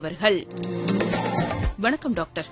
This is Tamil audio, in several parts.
அவர்கள் வணக்கம் டாக்டர்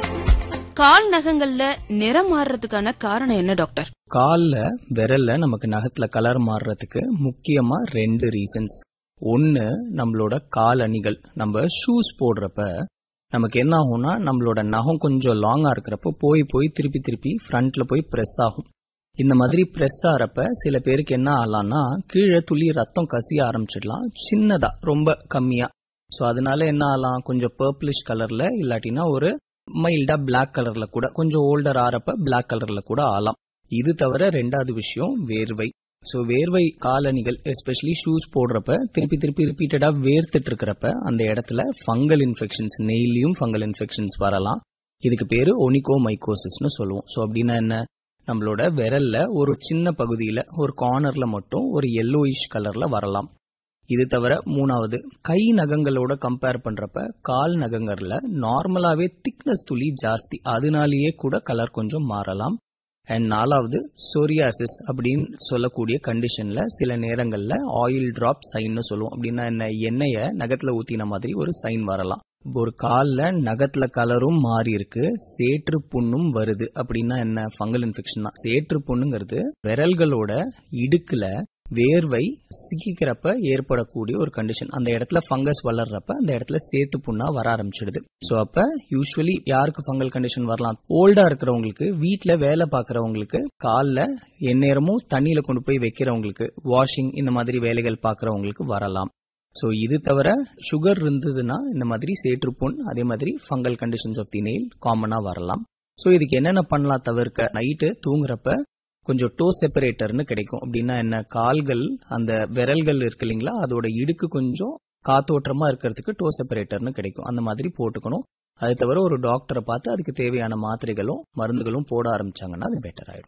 கால் நகங்கள்ல நிறம் மாறுறதுக்கான காரணம் என்ன டாக்டர் கால்ல விரல்ல நமக்கு நகத்துல கலர் மாறுறதுக்கு முக்கியமா ரெண்டு ரீசன்ஸ் ஒன்னு நம்மளோட கால் அணிகள் நம்ம ஷூஸ் போடுறப்ப நமக்கு என்ன ஆகும்னா நம்மளோட நகம் கொஞ்சம் லாங்கா இருக்கிறப்போ போய் போய் திருப்பி திருப்பி ஃப்ரண்ட்ல போய் பிரஸ் ஆகும் இந்த மாதிரி பிரஸ் ஆறப்ப சில பேருக்கு என்ன ஆகலாம்னா கீழே துளி ரத்தம் கசிய ஆரம்பிச்சிடலாம் சின்னதா ரொம்ப கம்மியா ஸோ அதனால என்ன ஆகலாம் கொஞ்சம் பர்பிளிஷ் கலர்ல இல்லாட்டினா ஒரு மைல்டா Black கலர்ல கூட கொஞ்சம் ஓல்டர் ஆறப்ப Black கலர்ல கூட ஆகலாம் இது தவிர ரெண்டாவது விஷயம் வேர்வை ஸோ வேர்வை காலணிகள் எஸ்பெஷலி ஷூஸ் போடுறப்ப திருப்பி திருப்பி ரிப்பீட்டடா வேர்த்துட்டு இருக்கிறப்ப அந்த இடத்துல ஃபங்கல் இன்ஃபெக்ஷன்ஸ் நெய்லியும் ஃபங்கல் இன்ஃபெக்ஷன்ஸ் வரலாம் இதுக்கு பேரு ஒனிகோ மைக்கோசிஸ்னு சொல்லுவோம் ஸோ அப்படின்னா என்ன நம்மளோட விரல்ல ஒரு சின்ன பகுதியில ஒரு கார்னர்ல மட்டும் ஒரு yellowish கலர்ல வரலாம் இது தவிர மூணாவது கை நகங்களோட கம்பேர் பண்றப்ப கால் நகங்கள்ல நார்மலாவே திக்னஸ் துளி ஜாஸ்தி அதனாலேயே கூட கலர் கொஞ்சம் மாறலாம் அண்ட் நாலாவது சோரியாசிஸ் அப்படின்னு சொல்லக்கூடிய கண்டிஷன்ல சில நேரங்கள்ல ஆயில் டிராப் சைன்னு சொல்லுவோம் அப்படின்னா என்ன எண்ணெய நகத்துல ஊத்தின மாதிரி ஒரு சைன் வரலாம் ஒரு கால்ல நகத்துல கலரும் மாறி இருக்கு சேற்று புண்ணும் வருது அப்படின்னா என்ன ஃபங்கல் இன்ஃபெக்ஷன் தான் சேற்று புண்ணுங்கிறது விரல்களோட இடுக்குல வேர்வை சிக்கிக்கிறப்ப ஏற்படக்கூடிய ஒரு கண்டிஷன் அந்த இடத்துல ஃபங்கஸ் வளர்றப்ப அந்த இடத்துல சேத்து புண்ணா வர ஆரம்பிச்சிடுது சோ அப்ப யூஸ்வலி யாருக்கு ஃபங்கல் கண்டிஷன் வரலாம் ஓல்டா இருக்கிறவங்களுக்கு வீட்ல வேலை பார்க்கறவங்களுக்கு கால்ல எந்நேரமும் தண்ணியில கொண்டு போய் வைக்கிறவங்களுக்கு வாஷிங் இந்த மாதிரி வேலைகள் பார்க்கறவங்களுக்கு வரலாம் சோ இது தவிர சுகர் இருந்ததுன்னா இந்த மாதிரி சேற்றுப்புண் அதே மாதிரி fungal conditions of the nail காமனா வரலாம் சோ இதுக்கு என்னென்ன பண்ணலாம் தவிர்க்க நைட்டு தூங்குறப்ப கொஞ்சம் டோ செப்பரேட்டர்னு கிடைக்கும் அப்படின்னா என்ன கால்கள் அந்த விரல்கள் இருக்கு இல்லைங்களா அதோட இடுக்கு கொஞ்சம் காத்தோட்டமா இருக்கிறதுக்கு டோ செப்பரேட்டர்னு கிடைக்கும் அந்த மாதிரி போட்டுக்கணும் அது தவிர ஒரு டாக்டரை பார்த்து அதுக்கு தேவையான மாத்திரைகளும் மருந்துகளும் போட ஆரம்பிச்சாங்கன்னா அது பெட்டர் ஆயிடும்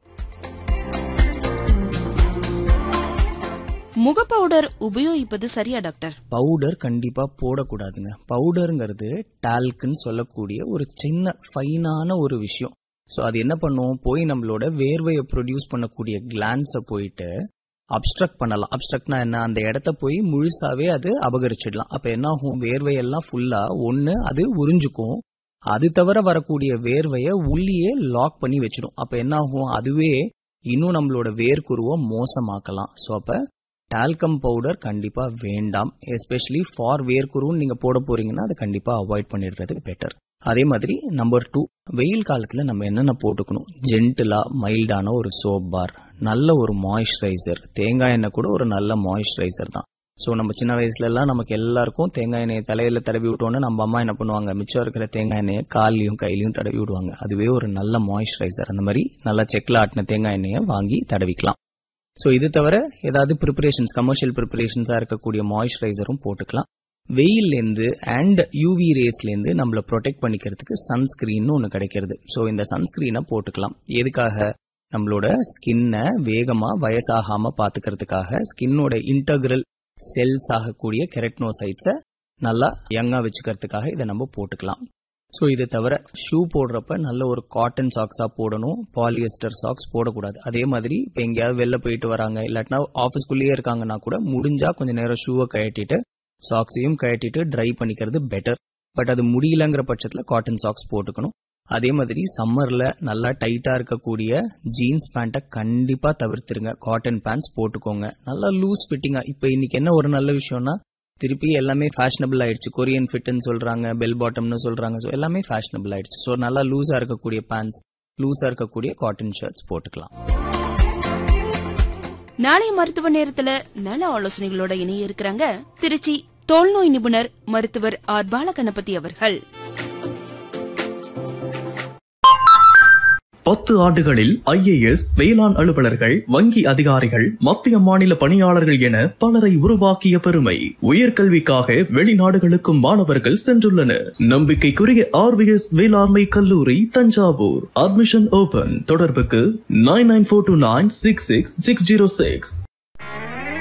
முக பவுடர் உபயோகிப்பது சரியா டாக்டர் பவுடர் கண்டிப்பா போடக்கூடாதுங்க பவுடருங்கிறது டால்க்குன்னு சொல்லக்கூடிய ஒரு சின்ன ஃபைனான ஒரு விஷயம் ஸோ அது என்ன பண்ணும் போய் நம்மளோட வேர்வையை ப்ரொடியூஸ் பண்ணக்கூடிய கிளான்ஸை போயிட்டு அப்ஸ்ட்ரக்ட் பண்ணலாம் அப்ஸ்ட்ரக்ட்னா என்ன அந்த இடத்த போய் முழுசாவே அது அபகரிச்சிடலாம் அப்ப என்ன ஆகும் வேர்வையெல்லாம் ஃபுல்லா ஒன்னு அது உறிஞ்சுக்கும் அது தவிர வரக்கூடிய வேர்வையை உள்ளேயே லாக் பண்ணி வச்சிடும் அப்ப என்ன ஆகும் அதுவே இன்னும் நம்மளோட வேர்க்குருவை மோசமாக்கலாம் ஸோ அப்ப டால்கம் பவுடர் கண்டிப்பா வேண்டாம் எஸ்பெஷலி ஃபார் வேர்க்குருன்னு நீங்க போட போறீங்கன்னா அதை கண்டிப்பா அவாய்ட் பண்ணிடுறது பெட்டர் அதே மாதிரி நம்பர் டூ வெயில் காலத்துல நம்ம என்னென்ன போட்டுக்கணும் ஜென்டிலா மைல்டான ஒரு சோப் பார் நல்ல ஒரு மாய்ஸ்சரைசர் தேங்காய் எண்ணெய் கூட ஒரு நல்ல மாய்ஸ்சரைசர் தான் ஸோ நம்ம சின்ன வயசுல எல்லாம் நமக்கு எல்லாருக்கும் தேங்காய் எண்ணெயை தலையில தடவி விட்டோன்னு நம்ம அம்மா என்ன பண்ணுவாங்க மிச்சம் இருக்கிற தேங்காய் எண்ணெயை கால்லையும் கையிலையும் தடவி விடுவாங்க அதுவே ஒரு நல்ல மாய்ஸ்சரைசர் அந்த மாதிரி நல்லா செக்ல ஆட்டின தேங்காய் எண்ணெயை வாங்கி தடவிக்கலாம் ஸோ இது தவிர ஏதாவது ப்ரிப்பரேஷன்ஸ் கமர்ஷியல் ப்ரிப்பரேஷன்ஸா இருக்கக்கூடிய மாய்ஸ்சரைசரும் போட்டுக்கலாம் வெயில்லேருந்து அண்ட் யூவி ரேஸ்லேருந்து நம்மள ப்ரொடெக்ட் பண்ணிக்கிறதுக்கு சன்ஸ்கிரீன் ஒன்று கிடைக்கிறது ஸோ இந்த சன்ஸ்கிரீனை போட்டுக்கலாம் எதுக்காக நம்மளோட ஸ்கின்னை வேகமா வயசாகாம பாத்துக்கிறதுக்காக ஸ்கின்னோட இன்டகிரல் செல்ஸ் ஆகக்கூடிய கெரட்னோசைட்ஸை நல்லா யங்கா வச்சுக்கிறதுக்காக இதை நம்ம போட்டுக்கலாம் ஸோ இது தவிர ஷூ போடுறப்ப நல்ல ஒரு காட்டன் சாக்ஸா போடணும் பாலியஸ்டர் சாக்ஸ் போடக்கூடாது அதே மாதிரி இப்போ எங்கேயாவது வெளில போயிட்டு வராங்க இல்லாட்டினா ஆஃபீஸ்க்குள்ளேயே இருக்காங்கன்னா கூட முடிஞ்சா கொஞ்ச நேரம் ஷூவை கழட்டிட்டு சாக்ஸையும் கழட்டிட்டு ட்ரை பண்ணிக்கிறது பெட்டர் பட் அது முடியலங்கிற பட்சத்துல காட்டன் சாக்ஸ் போட்டுக்கணும் அதே மாதிரி சம்மர்ல நல்லா டைட்டா இருக்கக்கூடிய ஜீன்ஸ் பேண்ட்டை கண்டிப்பா தவிர்த்துருங்க காட்டன் பேண்ட்ஸ் போட்டுக்கோங்க நல்லா லூஸ் ஃபிட்டிங்கா இப்ப இன்னைக்கு என்ன ஒரு நல்ல விஷயம்னா திருப்பி எல்லாமே ஃபேஷனபிள் ஆயிடுச்சு கொரியன் ஃபிட்னு சொல்றாங்க பெல் பாட்டம்னு சொல்றாங்க ஸோ எல்லாமே ஃபேஷனபிள் ஆயிடுச்சு ஸோ நல்லா லூஸா இருக்கக்கூடிய பேண்ட்ஸ் லூஸா இருக்கக்கூடிய காட்டன் ஷர்ட்ஸ் போட்டுக்கலாம் நாளை மருத்துவ நேரத்துல நல ஆலோசனைகளோட இணைய இருக்கிறாங்க திருச்சி தோல்நோய் நிபுணர் மருத்துவர் ஆர் பாலகணபதி அவர்கள் பத்து ஆண்டுகளில் ஐஏஎஸ் வேளாண் அலுவலர்கள் வங்கி அதிகாரிகள் மத்திய மாநில பணியாளர்கள் என பலரை உருவாக்கிய பெருமை உயர்கல்விக்காக வெளிநாடுகளுக்கும் மாணவர்கள் சென்றுள்ளனர் நம்பிக்கைக்குரிய ஆர்விஎஸ் வேளாண்மை கல்லூரி தஞ்சாவூர் அட்மிஷன் ஓபன் தொடர்புக்கு nine nine four two nine six six six zero six